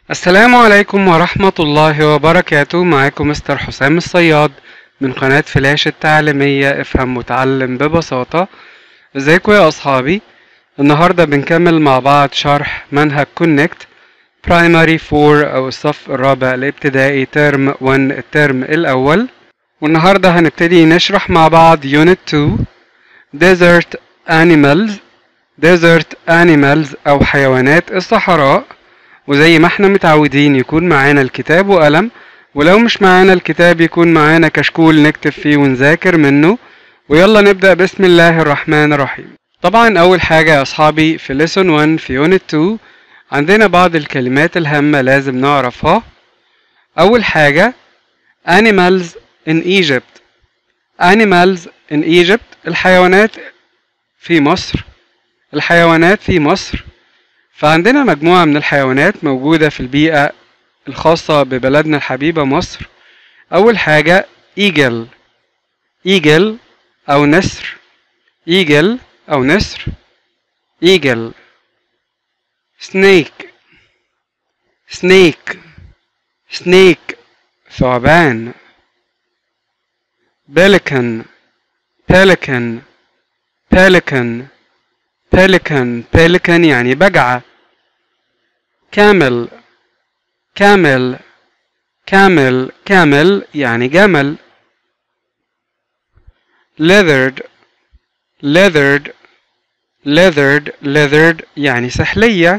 السلام عليكم ورحمة الله وبركاته معاكم مستر حسام الصياد من قناة فلاش التعليمية افهم وتعلم ببساطة ازيكم يا اصحابي النهاردة بنكمل مع بعض شرح منهج كونكت برايمري 4 او الصف الرابع الابتدائي ترم 1 الترم الاول والنهاردة هنبتدي نشرح مع بعض يونت 2 desert animals desert animals او حيوانات الصحراء وزي ما احنا متعودين يكون معانا الكتاب وقلم ولو مش معانا الكتاب يكون معانا كشكول نكتب فيه ونذاكر منه ويلا نبدأ بسم الله الرحمن الرحيم طبعا أول حاجة يا أصحابي في lesson 1 في unit 2 عندنا بعض الكلمات الهامة لازم نعرفها أول حاجة animals in Egypt animals in Egypt الحيوانات في مصر الحيوانات في مصر فعندنا مجموعة من الحيوانات موجودة في البيئة الخاصة ببلدنا الحبيبة مصر أول حاجة إيجل إيجل أو نسر إيجل أو نسر إيجل سنيك سنيك سنيك ثعبان بلكن بلكن بلكن بلكن بلكن يعني بجعة كامل كامل كامل كامل يعني جمل leathered leathered leathered leathered يعني سحلية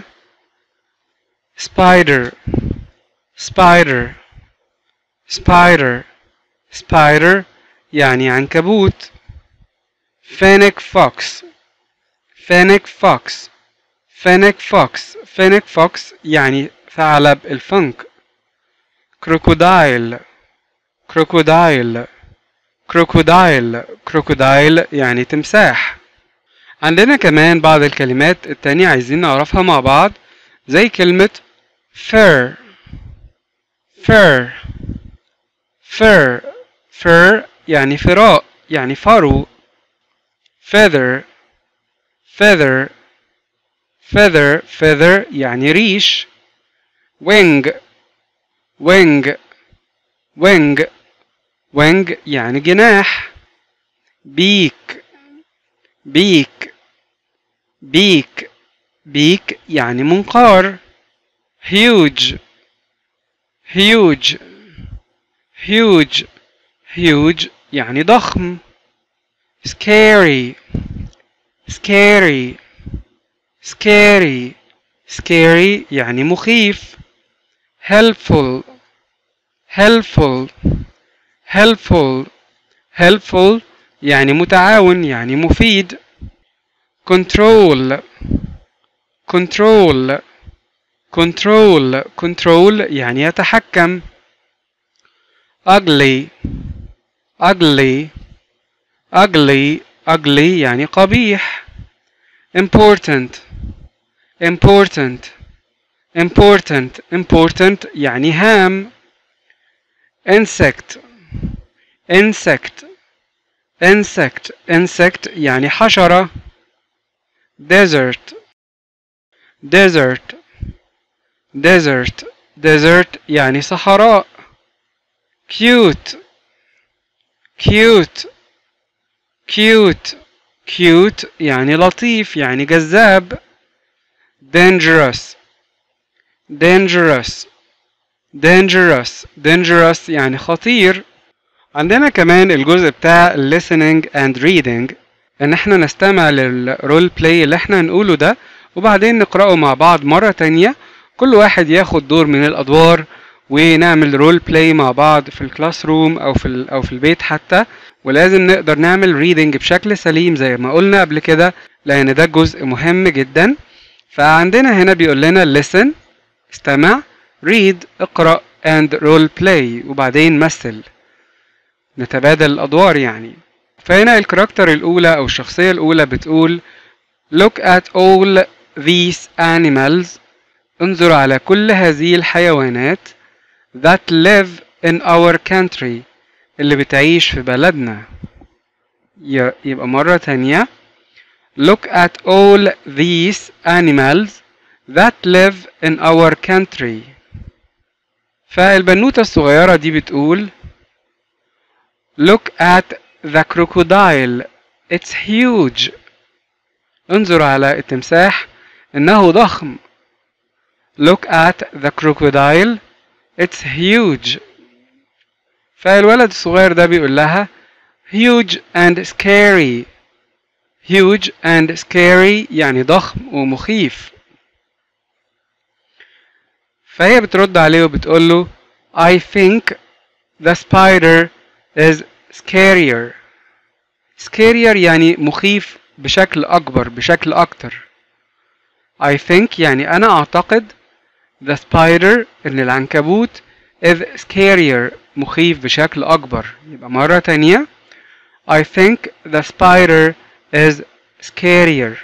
spider spider spider spider يعني عنكبوت fennec fox fennec fox fennec fox fennec fox يعني ثعلب الفنك crocodile crocodile crocodile crocodile يعني تمساح عندنا كمان بعض الكلمات التانية عايزين نعرفها مع بعض زي كلمة fur fur fur fur يعني فراء يعني فرو feather feather feather feather يعني ريش wing wing wing wing يعني جناح beak beak beak beak يعني منقار huge huge huge huge يعني ضخم scary scary scary scary يعني مخيف helpful helpful helpful helpful يعني متعاون يعني مفيد control control control control يعني يتحكم ugly ugly ugly ugly يعني قبيح important important important important يعني هام insect insect insect insect يعني حشرة desert desert desert desert يعني صحراء cute cute cute cute يعني لطيف يعني جذاب dangerous dangerous dangerous dangerous يعني خطير عندنا كمان الجزء بتاع listening and reading ان احنا نستمع للرول بلاي اللي احنا هنقوله ده وبعدين نقرأه مع بعض مرة تانية كل واحد ياخد دور من الادوار ونعمل رول بلاي مع بعض في الكلاس روم او في او في البيت حتى ولازم نقدر نعمل ريدنج بشكل سليم زي ما قلنا قبل كده لان ده جزء مهم جدا فعندنا هنا بيقول لنا listen استمع read اقرأ and role play وبعدين مثل نتبادل الأدوار يعني فهنا الكاركتر الأولى أو الشخصية الأولى بتقول look at all these animals انظر على كل هذه الحيوانات that live in our country اللي بتعيش في بلدنا يبقى مرة تانية look at all these animals that live in our country فالبنوتة الصغيرة دي بتقول Look at the crocodile it's huge انظر على التمساح إنه ضخم Look at the crocodile it's huge فالولد الصغير ده بيقول لها huge and scary huge and scary يعني ضخم ومخيف فهي بترد عليه وبتقول له I think the spider is scarier scarier يعني مخيف بشكل أكبر بشكل أكتر I think يعني أنا أعتقد the spider إن العنكبوت is scarier مخيف بشكل أكبر يبقى مرة تانية I think the spider is scarier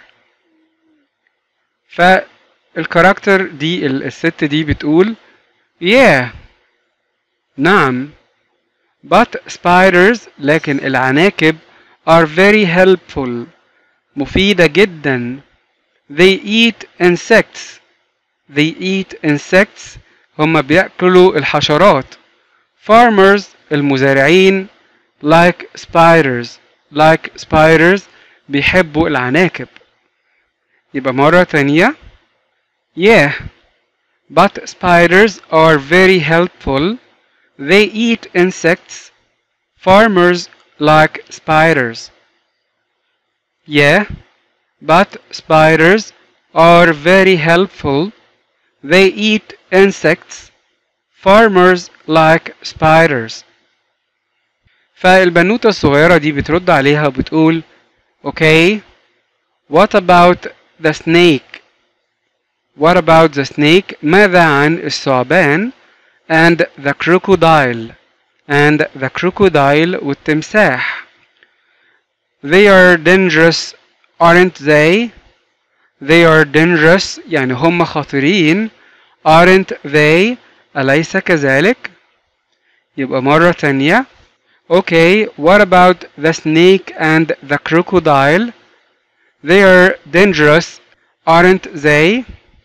فالكاركتر دي الست دي بتقول yeah نعم but spiders لكن العناكب are very helpful مفيدة جدا they eat insects they eat insects هم بيأكلوا الحشرات farmers المزارعين like spiders like spiders بيحبوا العناكب يبقى مرة تانية yeah but spiders are very helpful they eat insects farmers like spiders yeah but spiders are very helpful they eat insects farmers like spiders فالبنوتة الصغيرة دي بترد عليها وبتقول okay what about the snake what about the snake ماذا عن الثعبان and the crocodile and the crocodile والتمساح they are dangerous aren't they they are dangerous يعني هم خطيرين aren't they أليس كذلك يبقى مرة تانية Okay, what about the snake and the crocodile? They are dangerous, aren't they?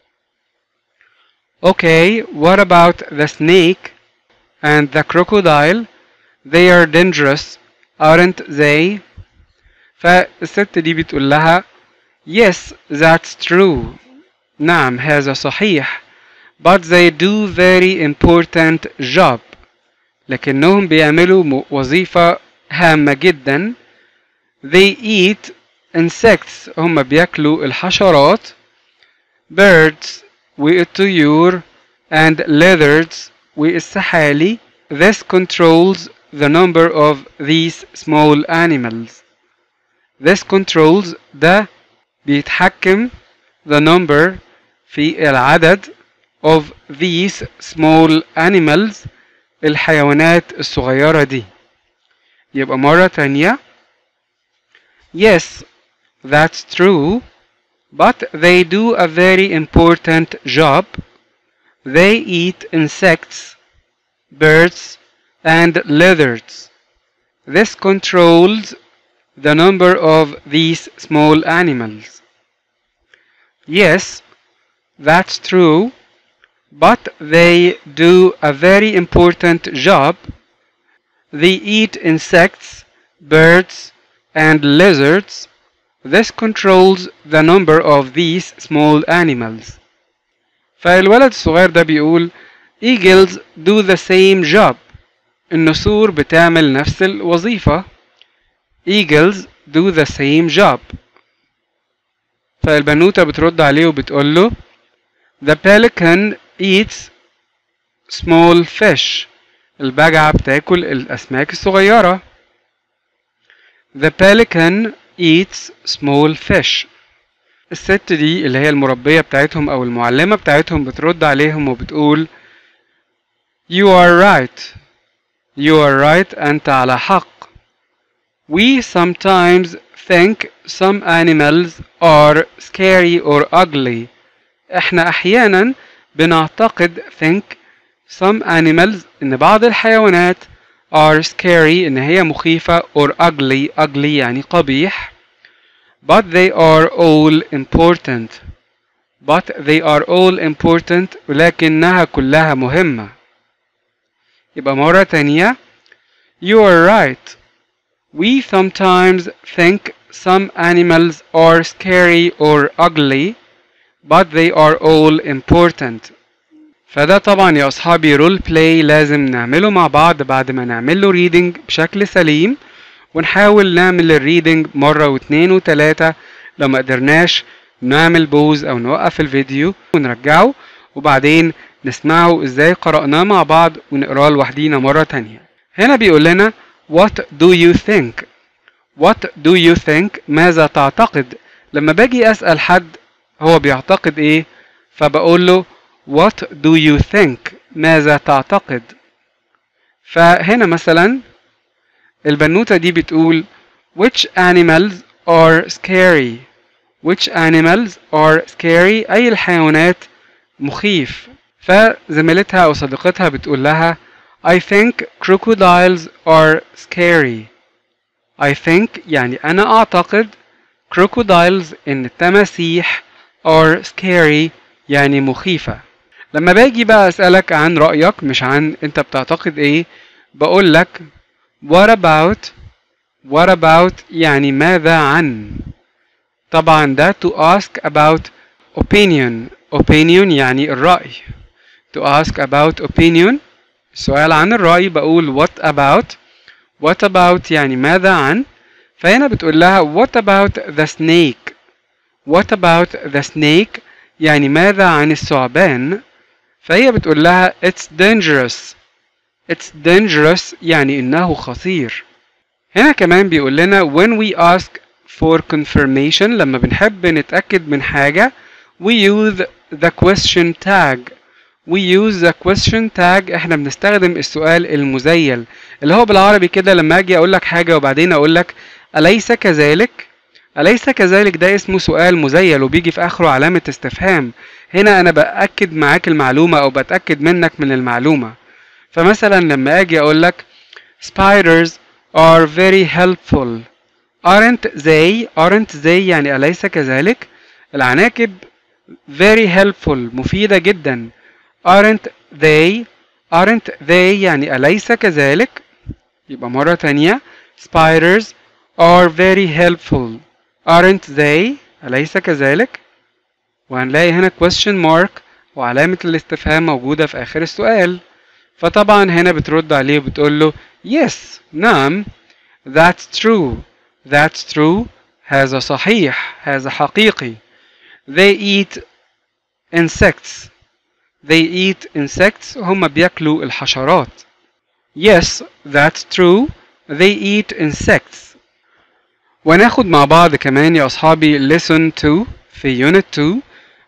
Okay, what about the snake and the crocodile? They are dangerous, aren't they? فالست دي بتقول لها Yes, that's true. نعم هذا صحيح. But they do very important job. لكنهم بيعملوا وظيفة هامة جدا they eat insects هم بياكلوا الحشرات birds والطيور and lizards والسحالي this controls the number of these small animals this controls ده بيتحكم the number في العدد of these small animals الحيوانات الصغيرة دي يبقى مرة تانية Yes, that's true, but they do a very important job. They eat insects, birds, and lizards. This controls the number of these small animals. Yes, that's true, but they do a very important job. They eat insects, birds, and lizards. This controls the number of these small animals. فالولد الصغير ده بيقول Eagles do the same job. النسور بتعمل نفس الوظيفة. Eagles do the same job. فالبنوتة بترد عليه وبتقول له The pelican eats small fish. البجعة بتاكل الأسماك الصغيرة. The pelican eats small fish. الست دي اللي هي المربية بتاعتهم أو المعلمة بتاعتهم بترد عليهم وبتقول You are right. You are right. أنت على حق. We sometimes think some animals are scary or ugly. احنا أحيانا بنعتقد think some animals إن بعض الحيوانات are scary إن هي مخيفة or ugly ugly يعني قبيح but they are all important but they are all important ولكنها كلها مهمة يبقى مرة تانية You are right We sometimes think some animals are scary or ugly but they are all important فده طبعا يا أصحابي رول بلاي لازم نعمله مع بعض بعد ما نعمل له ريدنج بشكل سليم ونحاول نعمل الريدنج مرة واتنين وتلاتة لو ما قدرناش نعمل بوز أو نوقف الفيديو ونرجعه وبعدين نسمعه ازاي قرأناه مع بعض ونقراه لوحدينا مرة تانية هنا بيقول لنا What do you think What do you think ماذا تعتقد لما باجي أسأل حد هو بيعتقد ايه فبقول له What do you think ماذا تعتقد فهنا مثلا البنوتة دي بتقول Which animals are scary Which animals are scary أي الحيوانات مخيف فزميلتها أو صديقتها بتقول لها I think crocodiles are scary I think يعني أنا أعتقد crocodiles إن التماسيح are scary يعني مخيفة لما باجي بقى أسألك عن رأيك مش عن أنت بتعتقد إيه بقول لك what about what about يعني ماذا عن طبعا ده to ask about opinion opinion يعني الرأي to ask about opinion السؤال عن الرأي بقول what about what about يعني ماذا عن فهنا بتقول لها what about the snake what about the snake يعني ماذا عن الثعبان فهي بتقول لها it's dangerous it's dangerous يعني إنه خطير هنا كمان بيقول لنا when we ask for confirmation لما بنحب نتأكد من حاجة we use the question tag we use the question tag احنا بنستخدم السؤال المزيل اللي هو بالعربي كده لما اجي اقول لك حاجة وبعدين اقول لك أليس كذلك أليس كذلك ده اسمه سؤال مزيل وبيجي في آخره علامة استفهام هنا أنا بأكد معاك المعلومة أو بتأكد منك من المعلومة فمثلا لما أجي أقول لك spiders are very helpful aren't they aren't they يعني أليس كذلك العناكب very helpful مفيدة جدا aren't they aren't they يعني أليس كذلك يبقى مرة تانية spiders are very helpful aren't they أليس كذلك وهنلاقي هنا question mark وعلامة الاستفهام موجودة في آخر السؤال فطبعا هنا بترد عليه وبتقول له yes نعم that's true that's true هذا صحيح هذا حقيقي they eat insects they eat insects هم بياكلوا الحشرات yes that's true they eat insects وناخد مع بعض كمان يا أصحابي lesson 2 في unit 2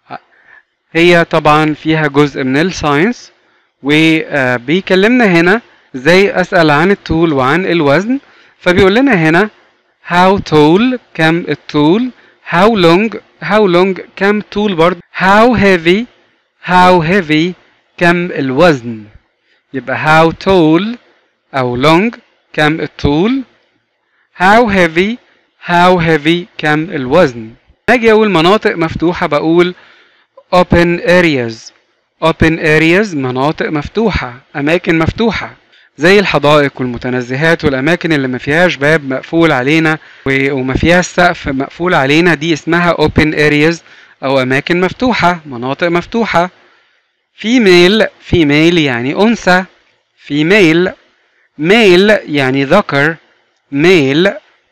هي طبعا فيها جزء من الساينس وبيكلمنا هنا ازاي أسأل عن الطول وعن الوزن فبيقول لنا هنا how tall كم الطول how long how long كم طول برضه how heavy how heavy كم الوزن يبقى how tall أو long كم الطول how heavy how heavy كم الوزن اجي اقول مناطق مفتوحة بقول open areas open areas مناطق مفتوحة أماكن مفتوحة زي الحدائق والمتنزهات والأماكن اللي ما فيهاش باب مقفول علينا وما فيهاش سقف مقفول علينا دي اسمها open areas أو أماكن مفتوحة مناطق مفتوحة female female يعني أنثى female male يعني ذكر male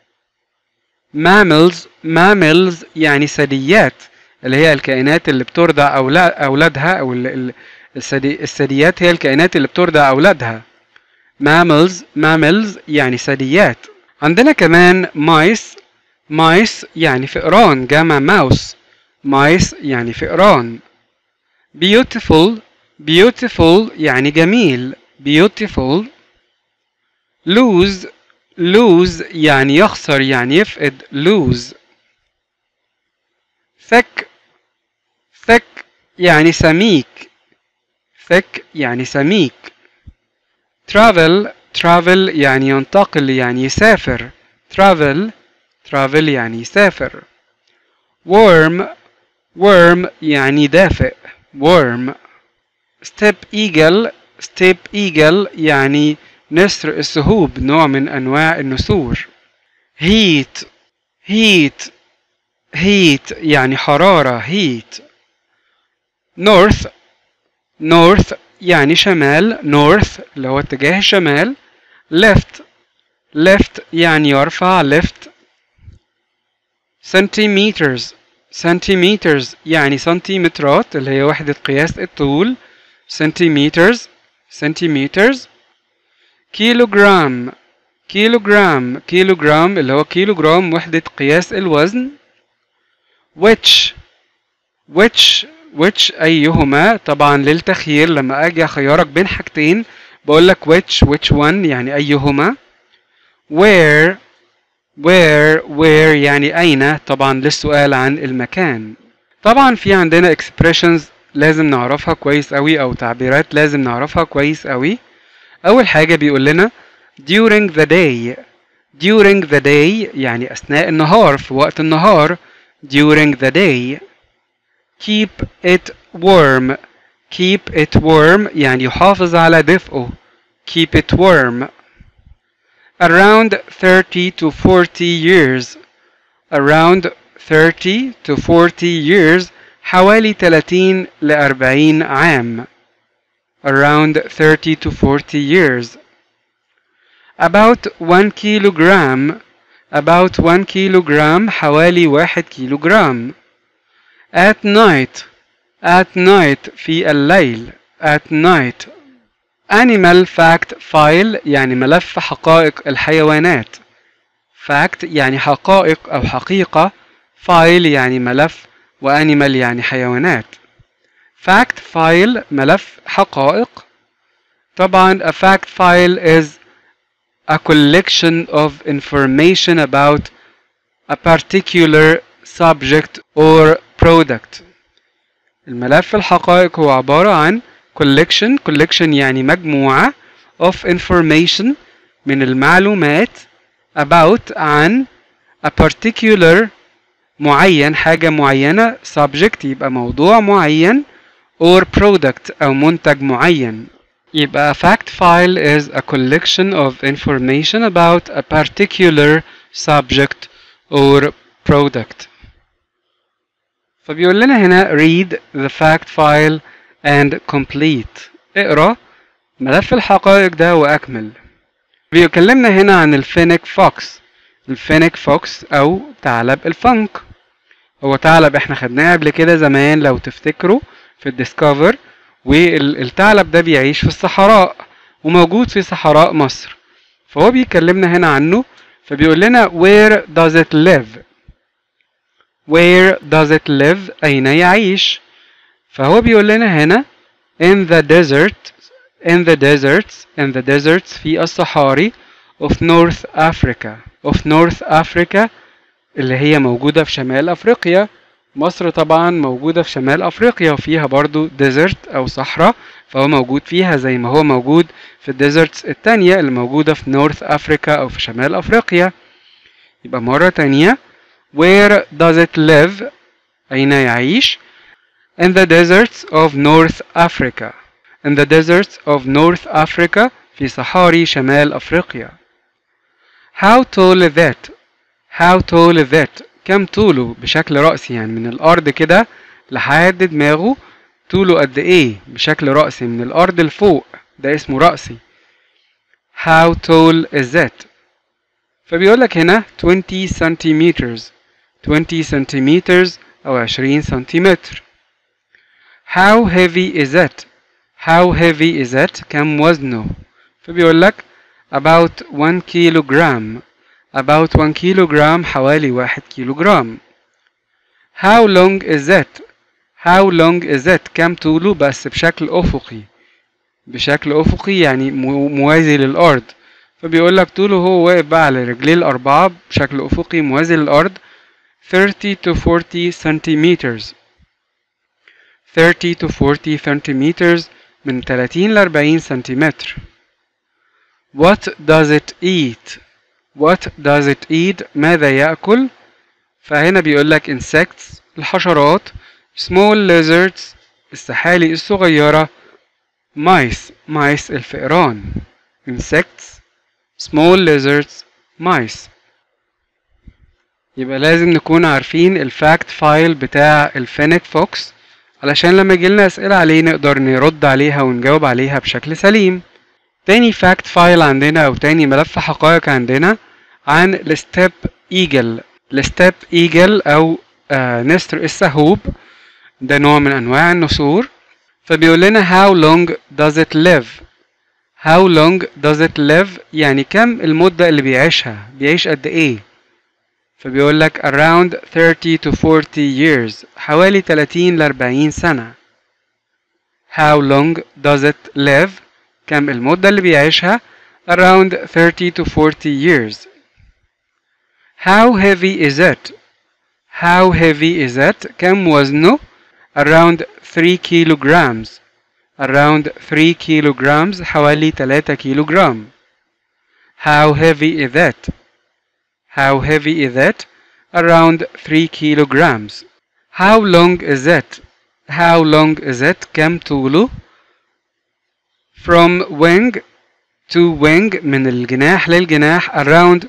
mammals mammals يعني ثدييات اللي هي الكائنات اللي بترضع أولادها أو الثدي الثدييات هي الكائنات اللي بترضع أولادها mammals mammals يعني ثدييات عندنا كمان mice mice يعني فئران جمع mouse mice يعني فئران beautiful beautiful يعني جميل beautiful lose lose يعني يخسر يعني يفقد lose thick thick يعني سميك thick يعني سميك travel travel يعني ينتقل يعني يسافر travel travel يعني يسافر worm worm يعني دافئ worm step eagle steppe eagle يعني نسر السهوب نوع من أنواع النسور heat heat heat يعني حرارة heat north north يعني شمال north اللي هو اتجاه الشمال left left يعني يرفع left centimeters centimeters يعني سنتيمترات اللي هي وحدة قياس الطول centimeters centimeters كيلوغرام كيلوغرام كيلوغرام اللي هو كيلوغرام وحدة قياس الوزن which which which أيهما طبعا للتخيير لما أجي أخيرك بين حاجتين بقول لك which which one يعني أيهما where where where يعني أين طبعا للسؤال عن المكان طبعا في عندنا expressions لازم نعرفها كويس قوي أو تعبيرات لازم نعرفها كويس قوي أول حاجة بيقول لنا during the day during the day يعني أثناء النهار في وقت النهار during the day keep it warm keep it warm يعني يحافظ على دفئه keep it warm around 30 to 40 years around 30 to 40 years حوالي 30 ل 40 عام around 30 to 40 years about 1 kilogram about 1 kilogram حوالي 1 كيلوغرام at night at night في الليل at night animal fact file يعني ملف حقائق الحيوانات fact يعني حقائق أو حقيقة file يعني ملف وانيمال يعني حيوانات fact file ملف حقائق طبعا a fact file is a collection of information about a particular subject or product الملف الحقائق هو عبارة عن collection collection يعني مجموعة of information من المعلومات about عن a particular معين حاجة معينة subject يبقى موضوع معين or product أو منتج معين يبقى a fact file is a collection of information about a particular subject or product فبيقول لنا هنا read the fact file and complete اقرا ملف الحقائق ده واكمل بيكلمنا هنا عن الفينيك فوكس الفينيك فوكس او ثعلب الفنك هو ثعلب احنا خدناه قبل كده زمان لو تفتكروا في الديسكفر والثعلب ده بيعيش في الصحراء وموجود في صحراء مصر فهو بيكلمنا هنا عنه فبيقول لنا where does it live where does it live أين يعيش فهو بيقول لنا هنا in the desert in the deserts in the deserts في الصحاري of North Africa of North Africa اللي هي موجودة في شمال أفريقيا مصر طبعا موجودة في شمال أفريقيا وفيها برضو ديزرت أو صحراء فهو موجود فيها زي ما هو موجود في الديزرتس التانية اللي موجودة في نورث أفريكا أو في شمال أفريقيا يبقى مرة تانية where does it live أين يعيش in the deserts of North Africa in the deserts of North Africa في صحاري شمال أفريقيا how tall is that how tall is that كم طوله بشكل رأسي يعني من الأرض كده لحد دماغه طوله قد إيه بشكل رأسي من الأرض لفوق ده اسمه رأسي how tall is that فبيقول لك هنا 20 centimeters 20 centimeters أو 20 سنتيمتر how heavy is that how heavy is that كم وزنه فبيقول لك about 1 kilogram about 1 kilogram حوالي 1 كيلوغرام how long is that how long is that كم طوله بس بشكل أفقي بشكل أفقي يعني موازي للأرض فبيقول لك طوله هو واقف بقى على رجليه الأربعة بشكل أفقي موازي للأرض 30 to 40 centimeters 30 to 40 centimeters من 30 ل 40 سنتيمتر What does it eat What does it eat ماذا يأكل فهنا بيقول لك insects الحشرات small lizards السحالي الصغيرة mice mice الفئران insects small lizards mice يبقى لازم نكون عارفين الفاكت فايل بتاع الفينيك فوكس علشان لما يجيلنا أسئلة عليه نقدر نرد عليها ونجاوب عليها بشكل سليم تاني فاكت فايل عندنا أو تاني ملف حقائق عندنا عن الستيب ايجل الستيب ايجل أو آه نسر السهوب ده نوع من أنواع النسور فبيقول لنا how long does it live how long does it live يعني كم المدة اللي بيعيشها بيعيش قد ايه فبيقول لك around 30 to 40 years حوالي 30 ل 40 سنة how long does it live كم المدة اللي بيعيشها around 30 to 40 years how heavy is it how heavy is it كم وزنه around 3 kilograms around 3 kilograms حوالي 3 كيلوغرام how heavy is it how heavy is it around 3 kilograms how long is it how long is it كم طوله from wing to wing من الجناح للجناح around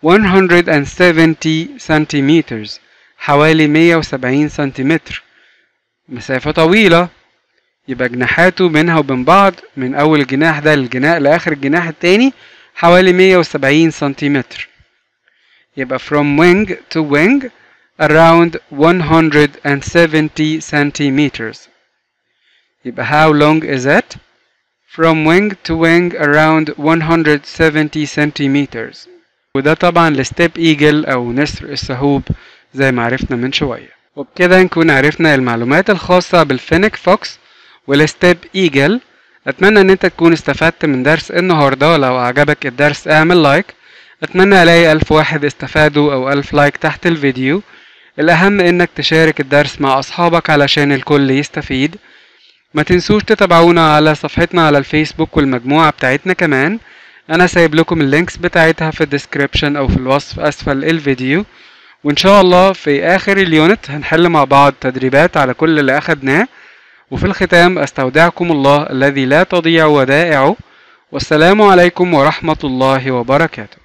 170 centimeters حوالي 170 سنتيمتر مسافة طويلة يبقى جناحاته بينها وبين بعض من أول الجناح ده للجناح لآخر الجناح التاني حوالي 170 سنتيمتر يبقى from wing to wing around 170 centimeters يبقى how long is it from wing to wing around 170 centimeters وده طبعا الستيب ايجل او نسر السهوب زي ما عرفنا من شوية وبكده نكون عرفنا المعلومات الخاصة بالفينيك فوكس والستيب ايجل اتمنى ان انت تكون استفدت من درس النهاردة ولو اعجبك الدرس اعمل لايك اتمنى الاقي الف واحد استفادوا او الف لايك تحت الفيديو الاهم انك تشارك الدرس مع اصحابك علشان الكل يستفيد ما تنسوش تتابعونا على صفحتنا على الفيسبوك والمجموعة بتاعتنا كمان انا سايب لكم اللينكس بتاعتها في الديسكريبشن او في الوصف اسفل الفيديو وان شاء الله في اخر اليونت هنحل مع بعض تدريبات على كل اللي اخدناه وفي الختام استودعكم الله الذي لا تضيع ودائعه والسلام عليكم ورحمة الله وبركاته